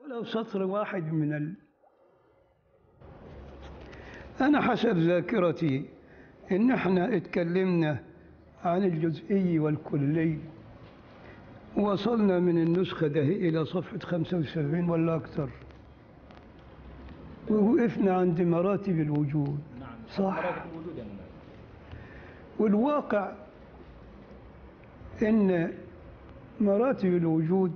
ولو سطر واحد من ال... أنا حسب ذاكرتي إن إحنا اتكلمنا عن الجزئي والكلي وصلنا من النسخة ده إلى صفحة 75 ولا أكثر ووقفنا عند مراتب الوجود نعم صح. مراتب الوجود يا مولانا والواقع ان مراتب الوجود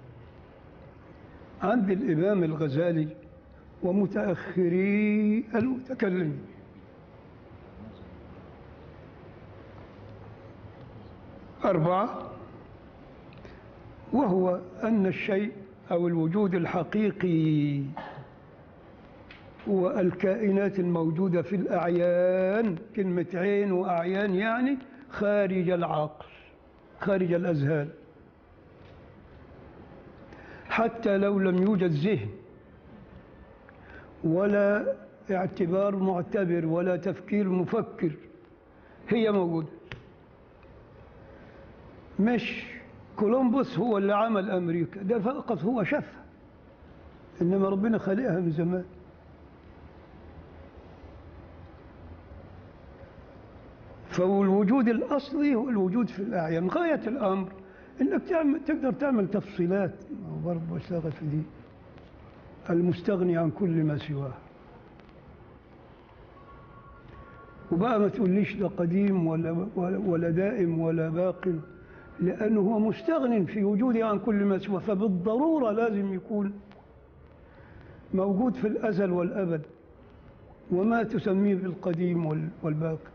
عند الامام الغزالي ومتاخري المتكلمين اربعه وهو ان الشيء او الوجود الحقيقي هو الكائنات الموجودة في الأعيان كلمة عين وأعيان يعني خارج العقل خارج الأذهان حتى لو لم يوجد ذهن ولا اعتبار معتبر ولا تفكير مفكر هي موجودة مش كولومبوس هو اللي عمل أمريكا ده فقط هو شافها إنما ربنا خلقها من زمان فالوجود الأصلي هو الوجود في الأعيان غاية الأمر إنك تعمل تقدر تعمل تفصيلات ما هو برضه اشتغل في دي المستغني عن كل ما سواه وبقى ما تقوليش ده قديم ولا ولا, ولا دائم ولا باق لأنه هو مستغن في وجوده عن كل ما سواه فبالضرورة لازم يكون موجود في الأزل والأبد وما تسميه بالقديم وال- والباقي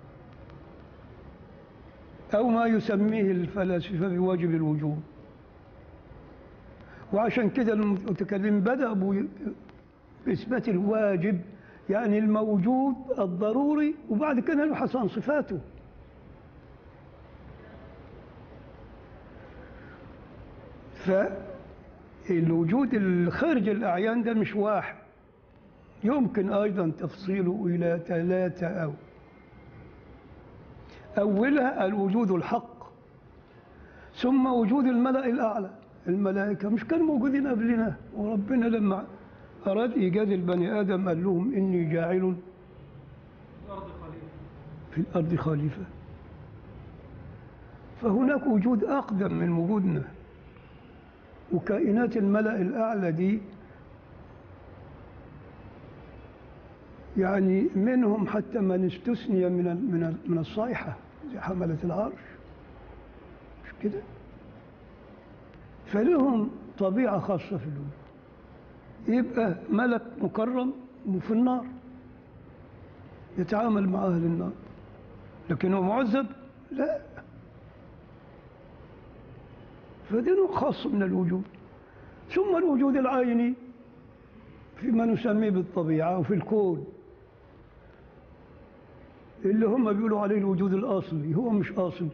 أو ما يسميه الفلاسفة بواجب الوجود وعشان كده المتكلم بدأ بو- بإثبات الواجب يعني الموجود الضروري وبعد كده يبحث عن صفاته فالوجود الخارج الأعيان ده مش واحد يمكن أيضا تفصيله إلى ثلاثة أو أولها الوجود الحق ثم وجود الملأ الأعلى الملائكة مش كانوا موجودين قبلنا وربنا لما أراد إيجاد البني آدم قال لهم إني جاعل في الأرض خليفة فهناك وجود أقدم من وجودنا وكائنات الملأ الأعلى دي يعني منهم حتى من استثني من ال- من ال- من الصيحة زي حملة العرش مش كده فلهم طبيعة خاصة في الوجود يبقى ملك مكرم وفي النار يتعامل مع أهل النار لكن هو معذب لا فده نوع خاص من الوجود ثم الوجود العيني فيما نسميه بالطبيعة وفي الكون اللي هم بيقولوا عليه الوجود الأصلي هو مش أصلي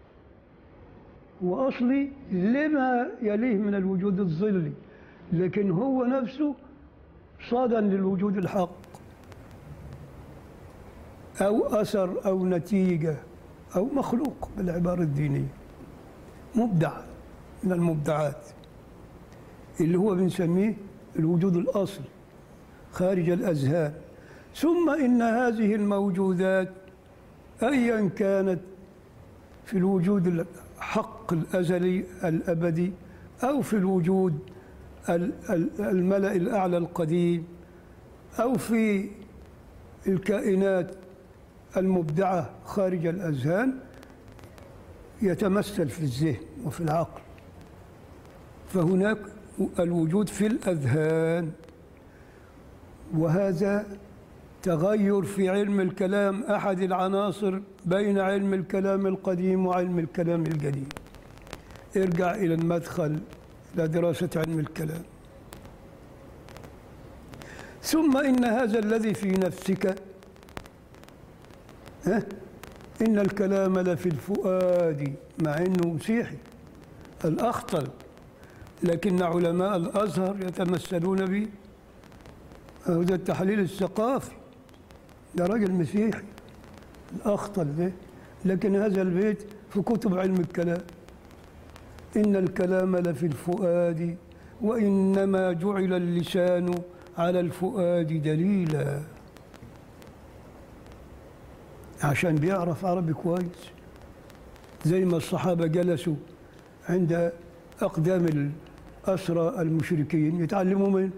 هو أصلي لما يليه من الوجود الظلي لكن هو نفسه صادا للوجود الحق أو أثر أو نتيجة أو مخلوق بالعبارة الدينية مبدع من المبدعات اللي هو بنسميه الوجود الأصلي خارج الأذهان ثم إن هذه الموجودات أيا كانت في الوجود الحق الأزلي الأبدي أو في الوجود ال- ال- الملأ الأعلى القديم أو في الكائنات المبدعة خارج الأذهان يتمثل في الذهن وفي العقل فهناك الوجود في الأذهان وهذا تغير في علم الكلام أحد العناصر بين علم الكلام القديم وعلم الكلام الجديد ارجع إلى المدخل إلى دراسة علم الكلام ثم إن هذا الذي في نفسك ها إن الكلام لفي الفؤاد مع إنه مسيحي الأخطل لكن علماء الأزهر يتمثلون به هذا التحليل الثقافي ده راجل مسيحي الأخطل ده لكن هذا البيت في كتب علم الكلام إن الكلام لفي الفؤاد وإنما جعل اللسان على الفؤاد دليلا عشان بيعرف عربي كويس زي ما الصحابة جلسوا عند أقدام الأسرى المشركين يتعلموا منه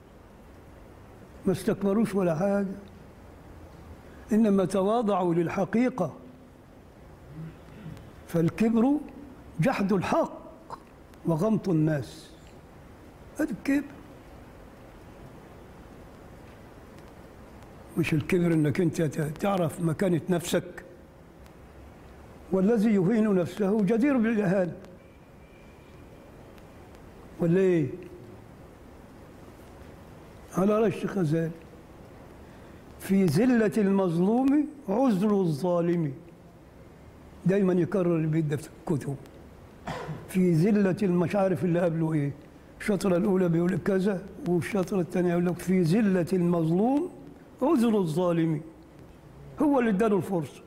ما استكبروش ولا حاجة إنما تواضعوا للحقيقة فالكبر جحد الحق وغمط الناس هذا الكبر مش الكبر انك انت تعرف مكانة نفسك والذي يهين نفسه جدير بالاهانه ولا ايه؟ على رأي الشيخ غزالي في زلة المظلوم عذر الظالم دايما يكرر البيت ده في الكتب في زلة المش عارف اللي قبله ايه الشطرة الأولى بيقول لك كذا والشطرة الثانية يقول لك في زلة المظلوم عذر الظالم هو اللي اداله الفرصة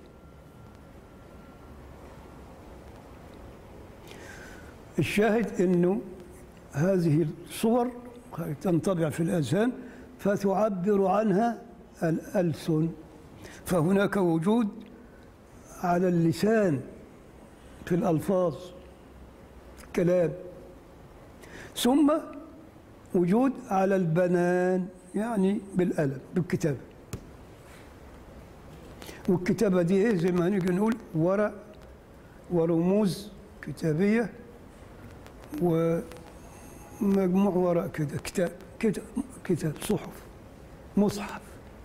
الشاهد انه هذه الصور تنطبع في الأذهان فتعبر عنها الألسن فهناك وجود على اللسان في الألفاظ كلام ثم وجود على البنان يعني بالقلم بالكتابة والكتابة دي ايه زي ما هنيجي نقول ورق ورموز كتابية ومجموع ورق كده كتاب كتاب كتاب صحف مصحف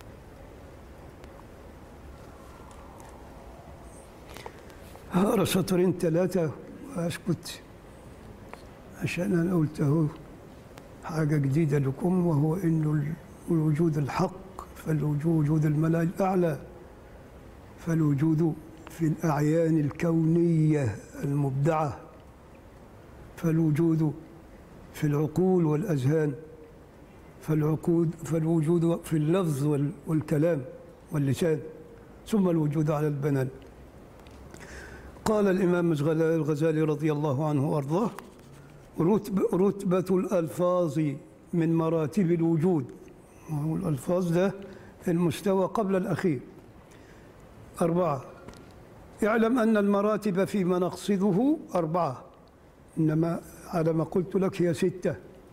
هقرا سطرين ثلاثة وأسكت عشان أنا قلت أهو حاجة جديدة لكم وهو إنه الوجود الحق فالوجود الملا الأعلى فالوجود في الأعيان الكونية المبدعة فالوجود في العقول والأذهان فالعقود فالوجود في اللفظ والكلام واللسان ثم الوجود على البنان قال الإمام الغزالي رضي الله عنه وأرضاه رتب رتبة الألفاظ من مراتب الوجود وهو الألفاظ ده المستوى قبل الأخير أربعة اعلم أن المراتب فيما نقصده أربعة إنما على ما قلت لك هي ستة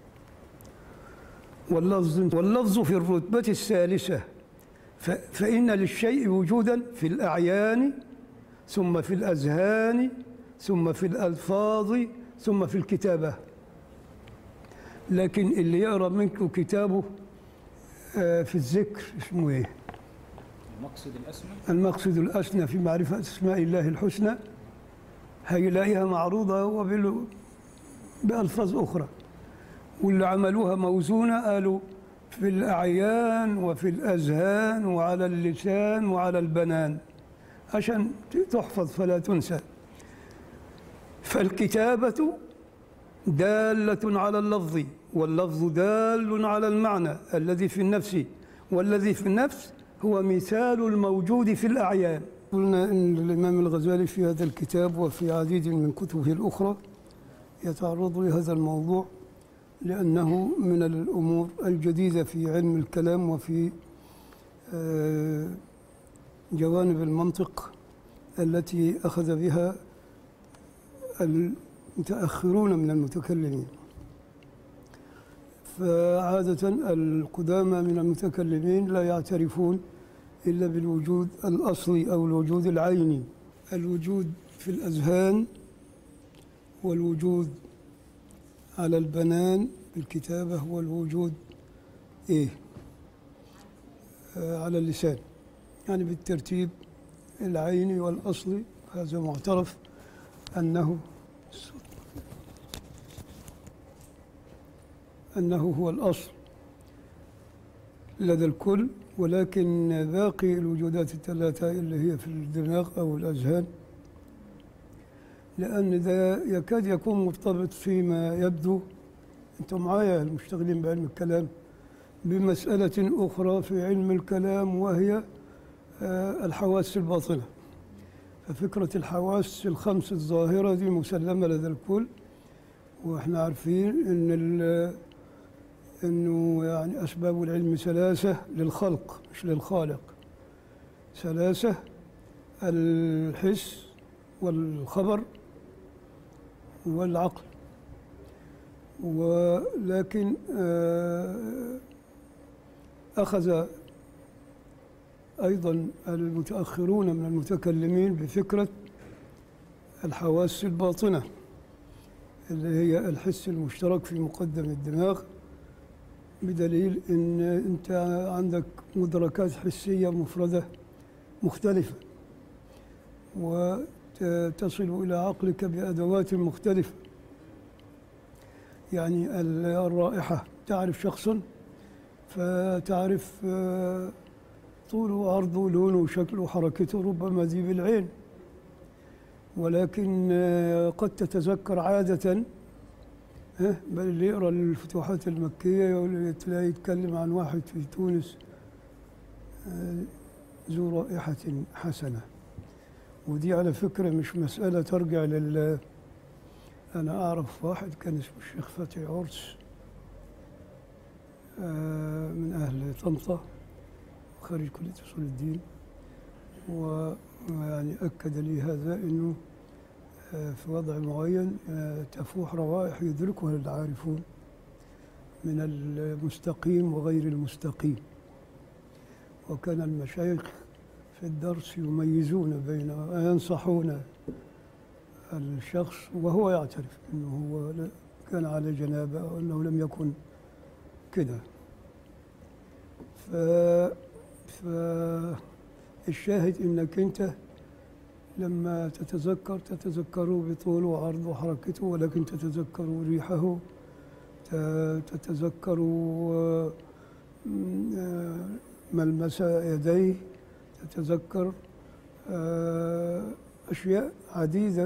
واللفظ, واللفظ في الرتبة الثالثة فإن للشيء وجودا في الأعيان ثم في الأذهان ثم في الألفاظ ثم في الكتابة لكن اللي يقرأ منكم كتابه في الذكر اسمه ايه؟ المقصد الأسمى المقصد الأسنى في معرفة أسماء الله الحسنى هيلاقيها معروضة وبال- بألفاظ أخرى واللي عملوها موزونة قالوا في الأعيان وفي الأذهان وعلى اللسان وعلى البنان عشان تحفظ فلا تنسى فالكتابة دالة على اللفظ واللفظ دال على المعنى الذي في النفس والذي في النفس هو مثال الموجود في الأعيان قلنا أن الإمام الغزالي في هذا الكتاب وفي عديد من كتبه الأخرى يتعرض لهذا الموضوع لأنه من الأمور الجديدة في علم الكلام وفي آه، جوانب المنطق التي أخذ بها المتأخرون من المتكلمين فعادة القدامى من المتكلمين لا يعترفون إلا بالوجود الأصلي أو الوجود العيني الوجود في الأذهان والوجود على البنان بالكتابة هو الوجود إيه آه على اللسان يعني بالترتيب العيني والأصلي هذا معترف أنه أنه هو الأصل لدى الكل ولكن باقي الوجودات الثلاثة اللي هي في الدماغ أو الأذهان لأن ده يكاد يكون مرتبط فيما يبدو أنتم معايا المشتغلين بعلم الكلام بمسألة أخرى في علم الكلام وهي آه، الحواس الباطنة ففكرة الحواس الخمس الظاهرة دي مسلمة لدى الكل واحنا عارفين ان ال- انه يعني اسباب العلم ثلاثه للخلق مش للخالق ثلاثه الحس والخبر والعقل ولكن آه، أخذ أيضا المتأخرون من المتكلمين بفكرة الحواس الباطنة اللي هي الحس المشترك في مقدم الدماغ بدليل ان انت عندك مدركات حسيه مفرده مختلفه وتصل الى عقلك بادوات مختلفه يعني ال- الرائحه تعرف شخصا فتعرف آه، طوله وعرضه ولونه وشكله وحركته ربما ذي بالعين ولكن آه، قد تتذكر عادة ها، بل اللي يقرا الفتوحات المكية يقول- تلاقي يتكلم عن واحد في تونس آه، ذو رائحة حسنة ودي على فكرة مش مسألة ترجع لل أنا أعرف واحد كان اسمه الشيخ فتحي عرس آه، من أهل طنطا خريج كلية أصول الدين ويعني أكد لي هذا أنه آه، في وضع معين آه، تفوح روائح يدركها العارفون من المستقيم وغير المستقيم وكان المشايخ في الدرس يميزون بين ينصحون الشخص وهو يعترف انه هو لا- كان على جنابه او انه لم يكن كده ف فالشاهد انك انت لما تتذكر تتذكر بطوله وعرضه وحركته ولكن تتذكر ريحه ت- تتذكر آه، م- آه، ملمس يديه تتذكر آه، أشياء عديدة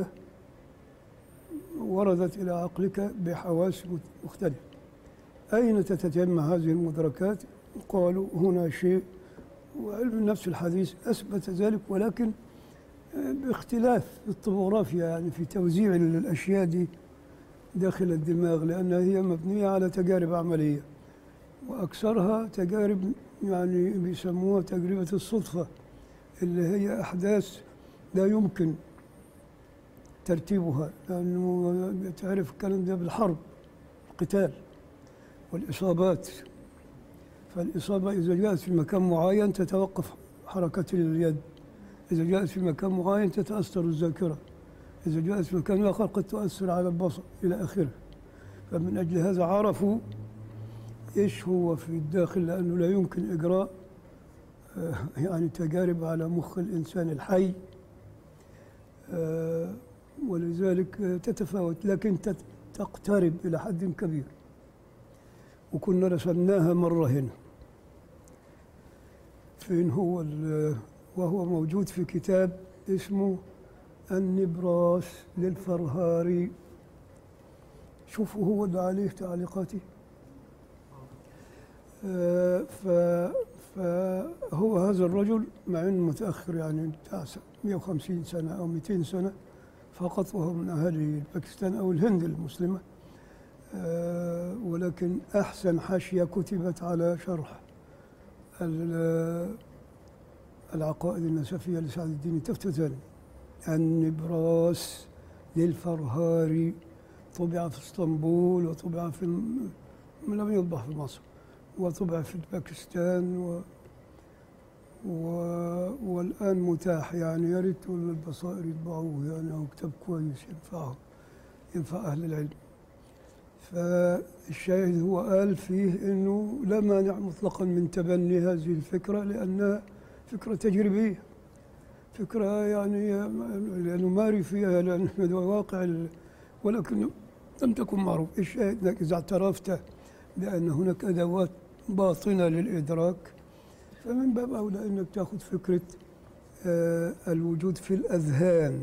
وردت إلى عقلك بحواس مختلفة أين تتجمع هذه المدركات؟ قالوا هنا شيء وعلم النفس الحديث أثبت ذلك ولكن باختلاف الطبوغرافيا يعني في توزيع الأشياء دي داخل الدماغ لأنها هي مبنية على تجارب عملية وأكثرها تجارب يعني بيسموها تجربة الصدفة اللي هي أحداث لا يمكن ترتيبها لأنه تعرف الكلام ده بالحرب القتال والإصابات فالإصابة إذا جاءت في مكان معين تتوقف حركة اليد إذا جاءت في مكان معين تتأثر الذاكرة إذا جاءت في مكان آخر قد تؤثر على البصر إلى آخره فمن أجل هذا عرفوا إيش هو في الداخل لأنه لا يمكن إجراء آه، يعني تجارب على مخ الإنسان الحي آه، ولذلك آه، تتفاوت لكن تت- تقترب إلى حد كبير وكنا رسمناها مرة هنا فين هو ال- وهو موجود في كتاب اسمه النبراس للفرهاري شوفوا هو اللي عليه تعليقاتي آه، ف فهو هذا الرجل مع انه متاخر يعني بتاع س- 150 سنه او 200 سنه فقط وهو من اهالي باكستان او الهند المسلمه آه، ولكن احسن حاشيه كتبت على شرح ال- العقائد النسفيه لسعد الدين التفتزاني النبراس للفرهاري طبع في اسطنبول وطبع في الم- لم يطبع في مصر وطبع في باكستان و و والآن متاح يعني يا ريت البصائر يطبعوه يعني هو كتاب كويس ينفعه ينفع أهل العلم فالشاهد هو قال فيه أنه لا مانع مطلقا من تبني هذه الفكرة لأنها فكرة تجريبية فكرة يعني لأنه ماري فيها لأن هذا واقع ال- ولكن لم تكن معروف الشاهد أنك إذا اعترفت بأن هناك أدوات باطنة للإدراك فمن باب أولى أنك تأخذ فكرة آه، الوجود في الأذهان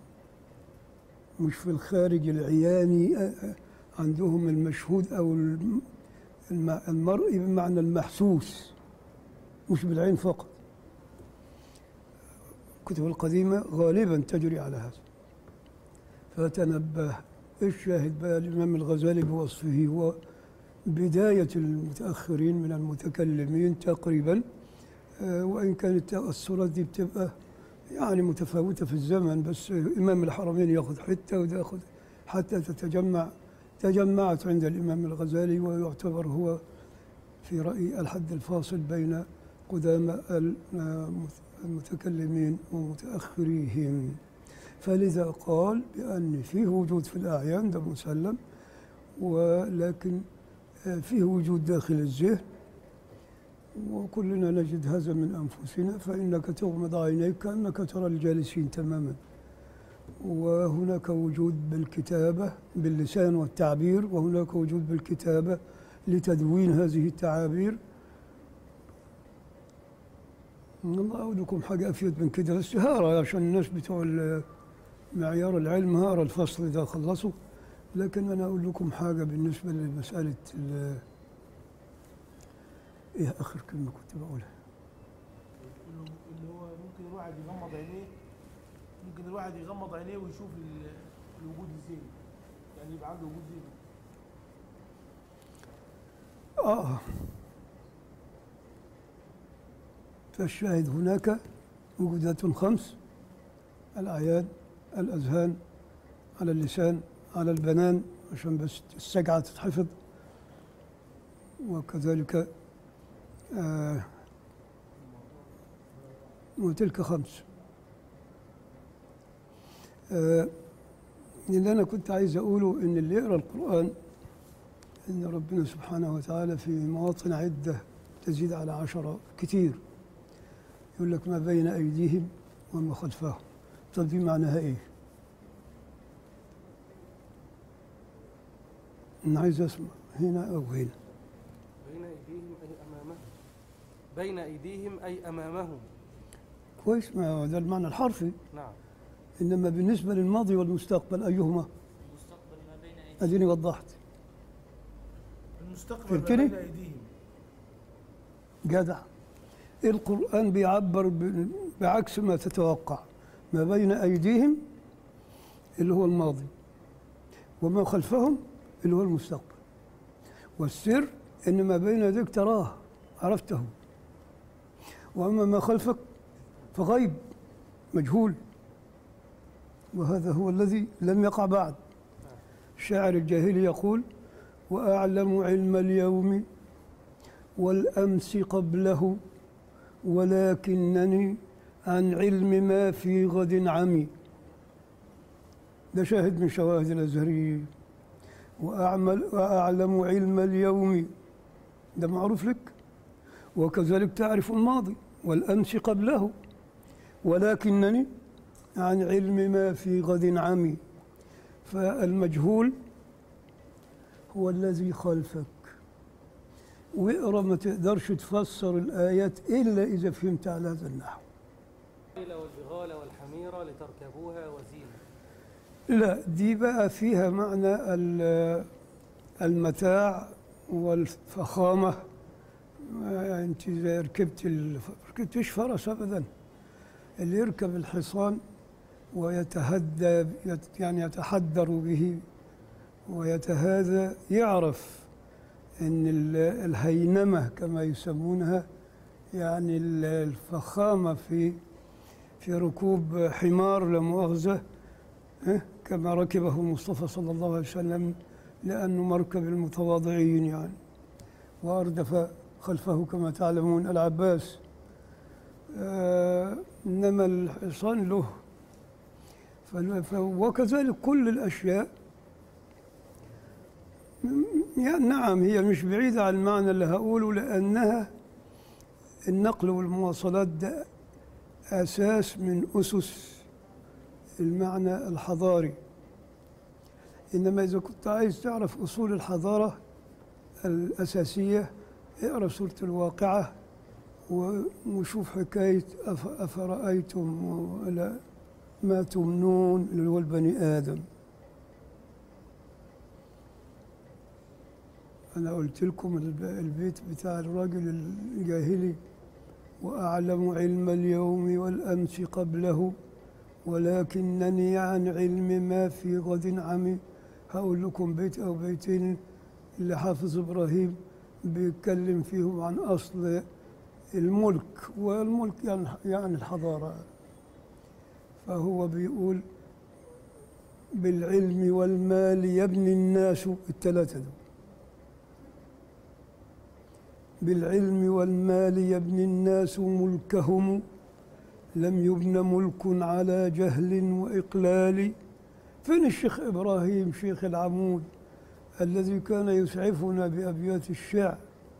مش في الخارج العياني آه، آه، عندهم المشهود أو الم- الم- المرئي بمعنى المحسوس مش بالعين فقط الكتب القديمة غالبا تجري على هذا فتنبه الشاهد بقى الإمام الغزالي بوصفه هو بداية المتأخرين من المتكلمين تقريبا آه، وإن كانت التأثرات دي بتبقى يعني متفاوتة في الزمن بس إمام الحرمين ياخذ حتة وده ياخذ حتى تتجمع تجمعت عند الإمام الغزالي ويعتبر هو في رأيي الحد الفاصل بين قدامى المتكلمين ومتأخريهم فلذا قال بأن فيه وجود في الأعيان ده مسلم ولكن فيه وجود داخل الذهن وكلنا نجد هذا من أنفسنا فإنك تغمض عينيك كأنك ترى الجالسين تماما وهناك وجود بالكتابة باللسان والتعبير وهناك وجود بالكتابة لتدوين هذه التعابير الله أقول لكم حاجة أفيد من كده بس هارة عشان الناس بتوع معيار العلم هارة الفصل إذا خلصوا لكن أنا أقول لكم حاجة بالنسبة لمسألة إيه آخر كلمة كنت بقولها اللي هو ممكن الواحد يغمض عينيه ممكن الواحد يغمض عينيه ويشوف ال- الوجود الذهني يعني يبقى عنده وجود ذهني آه فالشاهد هناك وجودات خمس الأعياد الأذهان على اللسان على البنان عشان بس السجعة تتحفظ وكذلك آه وتلك خمس آه اللي أنا كنت عايز أقوله إن اللي يقرأ القرآن إن ربنا سبحانه وتعالى في مواطن عدة تزيد على عشرة كتير يقول لك ما بين أيديهم وما خلفهم طب دي معناها إيه؟ أنا عايز أسمع هنا أو هنا بين أيديهم أي أمامهم بين أيديهم أي أمامهم كويس ما هو ده المعنى الحرفي نعم إنما بالنسبة للماضي والمستقبل أيهما؟ المستقبل ما بين أيديهم أديني وضحت المستقبل ما فهمتني؟ بين ايديهم جدع القرآن بيعبر ب- بعكس ما تتوقع ما بين أيديهم اللي هو الماضي وما خلفهم اللي هو المستقبل والسر إن ما بين يديك تراه عرفته وأما ما خلفك فغيب مجهول وهذا هو الذي لم يقع بعد الشاعر الجاهلي يقول وأعلم علم اليوم والأمس قبله ولكنني عن علم ما في غد عمي ده شاهد من شواهد الأزهريين وأعمل وأعلم علم اليوم ده معروف لك وكذلك تعرف الماضي والأمس قبله ولكنني عن علم ما في غد عمي فالمجهول هو الذي خلفك واقرا ما تقدرش تفسر الآيات إلا إذا فهمت على هذا النحو الخيل والبغال والحمير لتركبوها وزينة لا دي بقى فيها معنى ال- المتاع والفخامة آه، انت اذا ركبت ال- ركبتش فرس ابدا اللي يركب الحصان ويتهدى يت- يعني يتحدر به ويتهادى يعرف ان ال- الهينمة كما يسمونها يعني ال- الفخامة في في ركوب حمار لا مؤاخذة ها؟ كما ركبه المصطفى صلى الله عليه وسلم لأنه مركب المتواضعين يعني وأردف خلفه كما تعلمون العباس آه إنما الحصان له فال- ف- وكذلك كل الأشياء م- يعني نعم هي مش بعيدة عن المعنى اللي هقوله لأنها النقل والمواصلات ده أساس من أسس المعنى الحضاري إنما إذا كنت عايز تعرف أصول الحضارة الأساسية اقرأ سورة الواقعة و- وشوف حكاية أف- أفرأيتم ولا ما تمنون اللي هو البني آدم أنا قلت لكم الب- البيت بتاع الراجل الجاهلي وأعلم علم اليوم والأمس قبله ولكنني عن علم ما في غد عمي هقول لكم بيت أو بيتين اللي حافظ إبراهيم بيتكلم فيهم عن أصل الملك والملك يعني يعني الحضارة فهو بيقول بالعلم والمال يبني الناس الثلاثة دول بالعلم والمال يبني الناس ملكهم لم يبن ملك على جهل وإقلال فين الشيخ إبراهيم شيخ العمود الذي كان يسعفنا بأبيات الشعر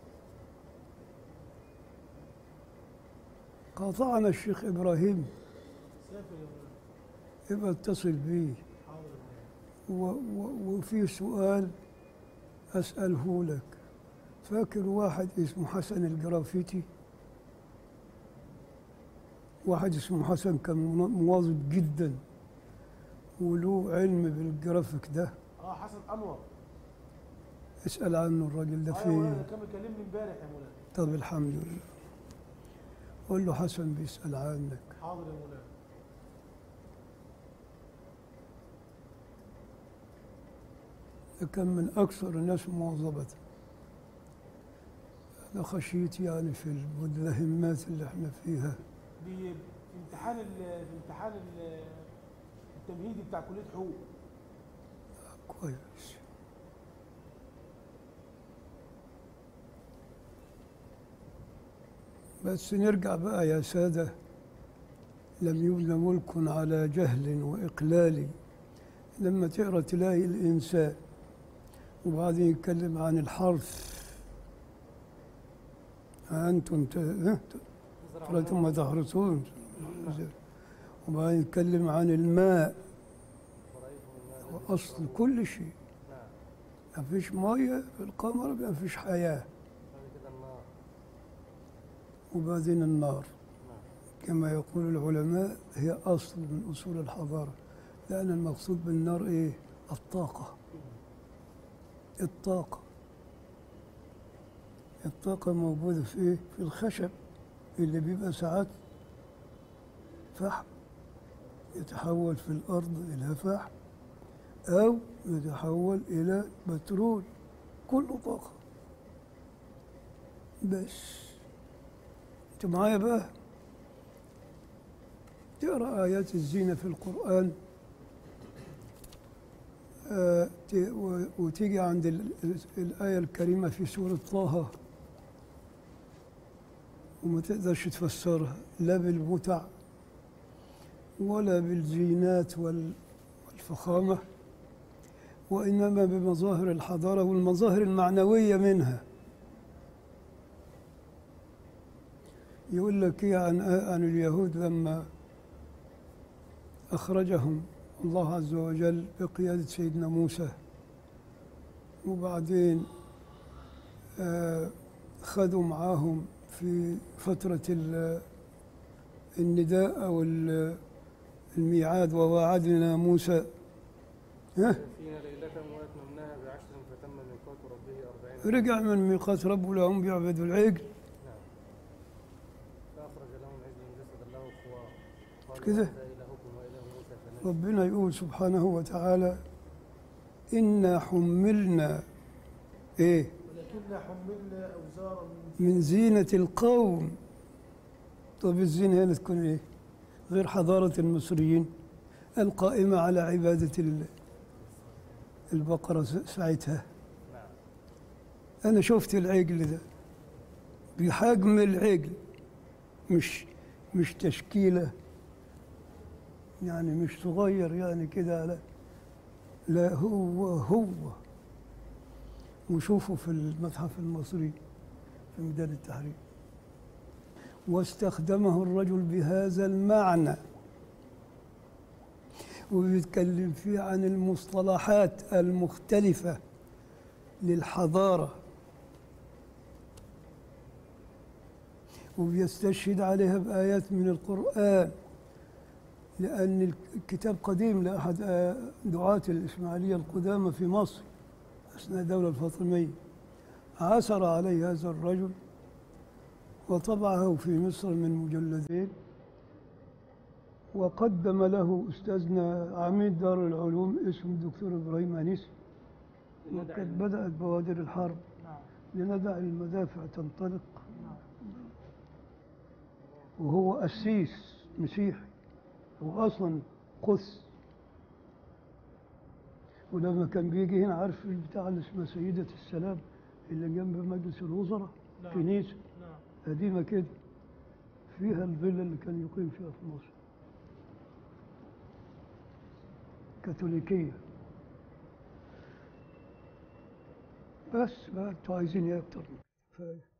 قاطعنا الشيخ إبراهيم سافر يا مولانا يبقى اتصل بيه حاضر يا مولانا و و وفي سؤال أسأله لك فاكر واحد اسمه حسن الجرافيتي واحد اسمه حسن كان منا- مواظب جدا وله علم بالجرافيك ده اه حسن انور اسأل عنه الراجل ده اه يا مولانا فين كان مكلمني امبارح يا مولانا طب الحمد لله قول له حسن بيسأل عنك حاضر يا مولانا ده كان من أكثر الناس مواظبة أنا خشيت يعني في المدلهمات اللي احنا فيها بي- في امتحان ال في امتحان ال التمهيدي بتاع كليه حقوق كويس بس نرجع بقى يا سادة لم يبن ملك على جهل وإقلال لما تقرأ تلاقي الإنسان وبعدين يتكلم عن الحرث أنتم ت- ها؟ ثم تحرثون وبعدين يتكلم عن الماء وأصل كل شيء نعم ما فيش مية في القمر ما فيش حياة بعد كده النار وبعدين النار نعم كما يقول العلماء هي أصل من أصول الحضارة لأن المقصود بالنار إيه؟ الطاقة الطاقة الطاقة موجودة في إيه؟ في الخشب اللي بيبقى ساعات فحم يتحول في الأرض إلى فحم أو يتحول إلى بترول كله طاقة بس أنت معايا بقى تقرأ آيات الزينة في القرآن آه، ت- و- وتيجي عند ال- ال- الآية الكريمة في سورة طه وما تقدرش تفسرها لا بالمتع ولا بالزينات وال- والفخامة وإنما بمظاهر الحضارة والمظاهر المعنوية منها يقول لك إيه عن عن اليهود لما أخرجهم الله عز وجل بقيادة سيدنا موسى وبعدين آه، خذوا معاهم في فترة ال- النداء أو ال- الميعاد وواعدنا موسى ها فينا ليلة وأتممناها بعشر فتم ميقات ربه أربعين رجع من ميقات ربه لهم بيعبدوا العجل نعم فأخرج لهم عجلا جسدا له خوار قالوا كده. هذا إلهكم وإله موسى فنسي ربنا يقول سبحانه وتعالى إنا حملنا إيه ولكننا حملنا اوزارا من من زينة القوم طب الزينة هنا تكون إيه غير حضارة المصريين القائمة على عبادة ال- البقرة س- ساعتها نعم أنا شفت العجل ده بحجم العجل مش مش تشكيلة يعني مش صغير يعني كده لا لا هو هو وشوفوا في المتحف المصري في ميدان التحرير واستخدمه الرجل بهذا المعنى وبيتكلم فيه عن المصطلحات المختلفة للحضارة وبيستشهد عليها بآيات من القرآن لأن الكتاب قديم لأحد آه، دعاة الإسماعيلية القدامى في مصر أثناء الدولة الفاطمية عثر عليه هذا الرجل وطبعه في مصر من مجلدين وقدم له أستاذنا عميد دار العلوم اسمه الدكتور إبراهيم أنيس وقد بدأت بوادر الحرب نعم لندع المدافع تنطلق نعم وهو قسيس مسيحي هو أصلا قدس ولما كان بيجي هنا عارف البتاع اللي اسمها سيدة السلام اللي جنب مجلس الوزراء نعم. كنيسة نعم قديمة كده فيها الفيلا اللي كان يقيم فيها في مصر كاثوليكية بس بقى انتوا عايزين ايه اكتر من كده؟ كفاية